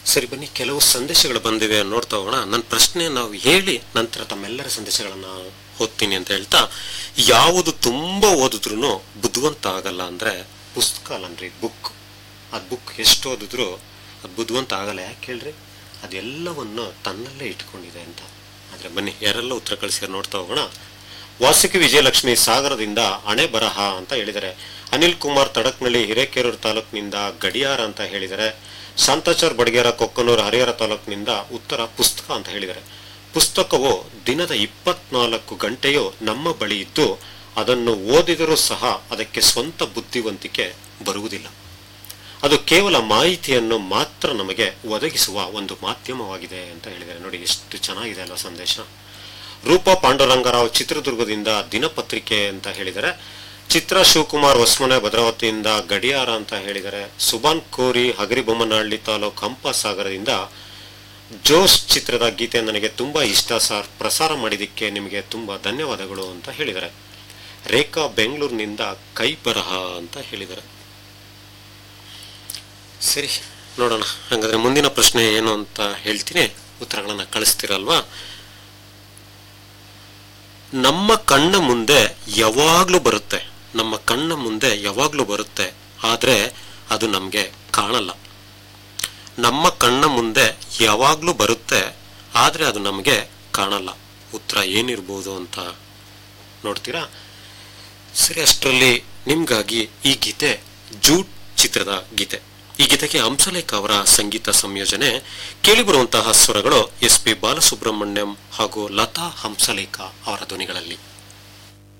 ಸರಿ ಬನ್ನಿ ಕೆಲವು ಸಂದೇಶಗಳು ಬಂದಿವೆ ನೋಡ್ತಾ ಹೋಗೋಣ ನನ್ನ ಪ್ರಶ್ನೆ ನಾವು ಹೇಳಿ ನಂತರ ತಮ್ಮೆಲ್ಲರ ಸಂದೇಶಗಳನ್ನ ಓದ್ತೀನಿ ಅಂತ ಹೇಳ್ತಾ ಯಾವುದು ತುಂಬ ಓದಿದ್ರು ಬುದ್ಧಿವಂತ ಆಗಲ್ಲ ಅಂದ್ರೆ ಪುಸ್ತಕ ಅಲ್ಲನ್ರಿ ಬುಕ್ ಅದು ಬುಕ್ ಎಷ್ಟು ಓದಿದ್ರು ಅದು ಬುದ್ಧಿವಂತ ಆಗಲ್ಲ ಯಾಕೆ ಹೇಳ್ರಿ ಅದೆಲ್ಲವನ್ನು ತನ್ನಲ್ಲೇ ಇಟ್ಕೊಂಡಿದೆ ಅಂತ ಆದ್ರೆ ಬನ್ನಿ ಯಾರೆಲ್ಲ ಉತ್ತರ ಕಳಿಸಿ ನೋಡ್ತಾ ಹೋಗೋಣ ವಾಸುಕಿ ವಿಜಯಲಕ್ಷ್ಮಿ ಸಾಗರದಿಂದ ಹಣೆ ಬರಹ ಅಂತ ಹೇಳಿದ್ದಾರೆ ಅನಿಲ್ ಕುಮಾರ್ ತಡಕ್ನಳ್ಳಿ ಹಿರೇಕೆರೂರು ತಾಲೂಕಿನಿಂದ ಗಡಿಯಾರ ಅಂತ ಹೇಳಿದ್ದಾರೆ ಶಾಂತಾಚಾರ್ ಬಡಗೇರ ಕೊಕ್ಕನೂರು ಹರಿಹರ ತಾಲೂಕಿನಿಂದ ಉತ್ತರ ಪುಸ್ತಕ ಅಂತ ಹೇಳಿದ್ದಾರೆ ಪುಸ್ತಕವು ದಿನದ ಇಪ್ಪತ್ನಾಲ್ಕು ಗಂಟೆಯೂ ನಮ್ಮ ಬಳಿ ಇದ್ದು ಅದನ್ನು ಓದಿದರೂ ಸಹ ಅದಕ್ಕೆ ಸ್ವಂತ ಬುದ್ಧಿವಂತಿಕೆ ಬರುವುದಿಲ್ಲ ಅದು ಕೇವಲ ಮಾಹಿತಿಯನ್ನು ಮಾತ್ರ ನಮಗೆ ಒದಗಿಸುವ ಒಂದು ಮಾಧ್ಯಮವಾಗಿದೆ ಅಂತ ಹೇಳಿದ್ದಾರೆ ನೋಡಿ ಎಷ್ಟು ಚೆನ್ನಾಗಿದೆ ಅಲ್ವಾ ಸಂದೇಶ ರೂಪ ಪಾಂಡುರಂಗರಾವ್ ಚಿತ್ರದುರ್ಗದಿಂದ ದಿನಪತ್ರಿಕೆ ಅಂತ ಹೇಳಿದರೆ ಚಿತ್ರ ಶಿವಕುಮಾರ್ ಹೊಸ್ಮನೆ ಭದ್ರಾವತಿಯಿಂದ ಗಡಿಯಾರ ಅಂತ ಹೇಳಿದರೆ ಸುಬಾನ್ ಕೋರಿ ಹಗರಿಬೊಮ್ಮನಹಳ್ಳಿ ತಾಲೂಕು ಹಂಪಸಾಗರದಿಂದ ಜೋಶ್ ಚಿತ್ರದ ಗೀತೆ ನನಗೆ ತುಂಬಾ ಇಷ್ಟ ಸರ್ ಪ್ರಸಾರ ಮಾಡಿದ್ದಕ್ಕೆ ನಿಮಗೆ ತುಂಬಾ ಧನ್ಯವಾದಗಳು ಅಂತ ಹೇಳಿದ್ದಾರೆ ರೇಖಾ ಬೆಂಗಳೂರಿನಿಂದ ಕೈ ಬರಹ ಅಂತ ಹೇಳಿದ್ದಾರೆ ಸರಿ ನೋಡೋಣ ಹಾಗಾದ್ರೆ ಮುಂದಿನ ಪ್ರಶ್ನೆ ಏನು ಅಂತ ಹೇಳ್ತೀನಿ ಉತ್ತರಗಳನ್ನ ಕಳಿಸ್ತೀರಲ್ವಾ ನಮ್ಮ ಕಣ್ಣ ಮುಂದೆ ಯಾವಾಗ್ಲೂ ಬರುತ್ತೆ ನಮ್ಮ ಕಣ್ಣ ಮುಂದೆ ಯಾವಾಗ್ಲೂ ಬರುತ್ತೆ ಆದ್ರೆ ಅದು ನಮ್ಗೆ ಕಾಣಲ್ಲ ನಮ್ಮ ಕಣ್ಣ ಮುಂದೆ ಯಾವಾಗ್ಲೂ ಬರುತ್ತೆ ಆದ್ರೆ ಅದು ನಮಗೆ ಕಾಣಲ್ಲ ಉತ್ತರ ಏನಿರ್ಬೋದು ಅಂತ ನೋಡ್ತೀರಾ ಸರಿ ಅಷ್ಟರಲ್ಲಿ ನಿಮ್ಗಾಗಿ ಈ ಗೀತೆ ಜೂಟ್ ಚಿತ್ರದ ಗೀತೆ ಈ ಗೀತೆಗೆ ಹಂಸಲೇಖ ಅವರ ಸಂಗೀತ ಸಂಯೋಜನೆ ಕೇಳಿಬರುವಂತಹ ಸ್ವರಗಳು ಎಸ್ ಪಿ ಬಾಲಸುಬ್ರಹ್ಮಣ್ಯಂ ಹಾಗೂ ಲತಾ ಹಂಸಲೇಖ ಅವರ ಧ್ವನಿಗಳಲ್ಲಿ